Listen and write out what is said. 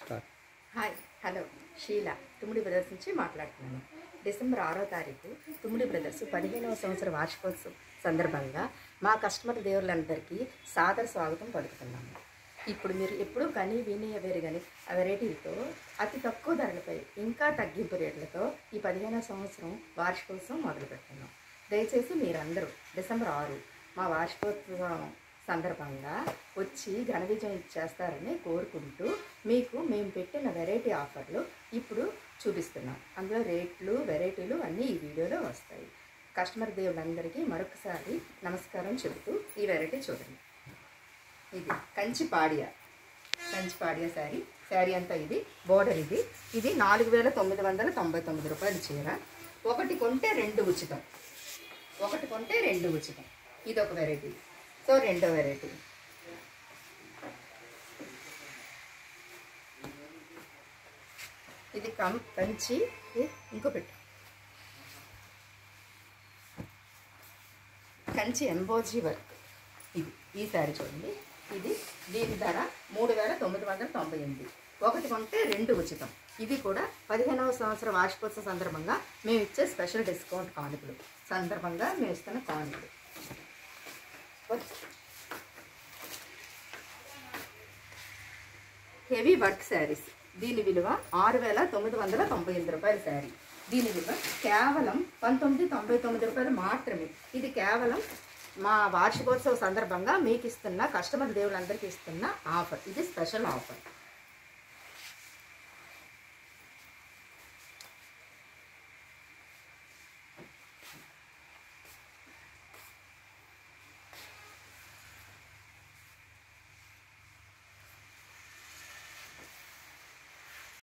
start hi hello Sheela Tummidi brothers నుంచి మాట్లాడుతున్నాను December ఆరో తారీఖు తుమ్మిడి బ్రదర్స్ పదిహేనవ సంవత్సర వార్షికోత్సవం సందర్భంగా మా కస్టమర్ దేవుళ్ళందరికీ సాదర స్వాగతం పలుకుతున్నాము ఇప్పుడు మీరు ఎప్పుడూ కని విని వెరగని ఆ వెరైటీలతో అతి తక్కువ ధరలపై ఇంకా తగ్గింపు రేట్లతో ఈ పదిహేనవ సంవత్సరం వార్షికోత్సవం మొదలు పెడుతున్నాం దయచేసి మీరందరూ డిసెంబర్ ఆరు మా వార్షికోత్సవం సందర్భంగా వచ్చి ఘన విజయం చేస్తారని కోరుకుంటూ మీకు మేము పెట్టిన వెరైటీ ఆఫర్లు ఇప్పుడు చూపిస్తున్నాం అందులో రేట్లు వెరైటీలు అన్నీ ఈ వీడియోలో వస్తాయి కస్టమర్ దేవులందరికీ మరొకసారి నమస్కారం చెబుతూ ఈ వెరైటీ చూడండి ఇది కంచి పాడియా కంచి పాడియా శారీ శారీ అంతా ఇది బోర్డర్ ఇది ఇది నాలుగు వేల తొమ్మిది వందల తొంభై తొమ్మిది రూపాయలు చీర ఒకటి కొంటే రెండు ఉచితం ఒకటి కొంటే రెండు ఉచితం ఇది ఒక వెరైటీ సో రెండో వెరైటీ ఇది కం కంచి ఇది ఇంకో పెట్టు కంచి ఎంబోజీ వర్క్ ఇది ఈ శారీ చూడండి ఇది దీని ధర మూడు వేల తొమ్మిది వందల తొంభై ఎనిమిది ఒకటి కొంటే రెండు ఉచితం ఇది కూడా పదిహేనవ సంవత్సర వార్షికోత్సవ సందర్భంగా మేము ఇచ్చే స్పెషల్ డిస్కౌంట్ కానుకలు సందర్భంగా మేము ఇస్తున్న కానుకలు హెవీ వర్క్ శారీస్ దీని విలువ ఆరు వేల తొమ్మిది వందల తొంభై ఎనిమిది రూపాయల శారీ దీని విలువ కేవలం పంతొమ్మిది తొంభై తొమ్మిది రూపాయలు మాత్రమే ఇది కేవలం మా వార్షికోత్సవ సందర్భంగా మీకు ఇస్తున్న కస్టమర్ దేవులందరికీ ఇస్తున్న ఆఫర్ ఇది స్పెషల్ ఆఫర్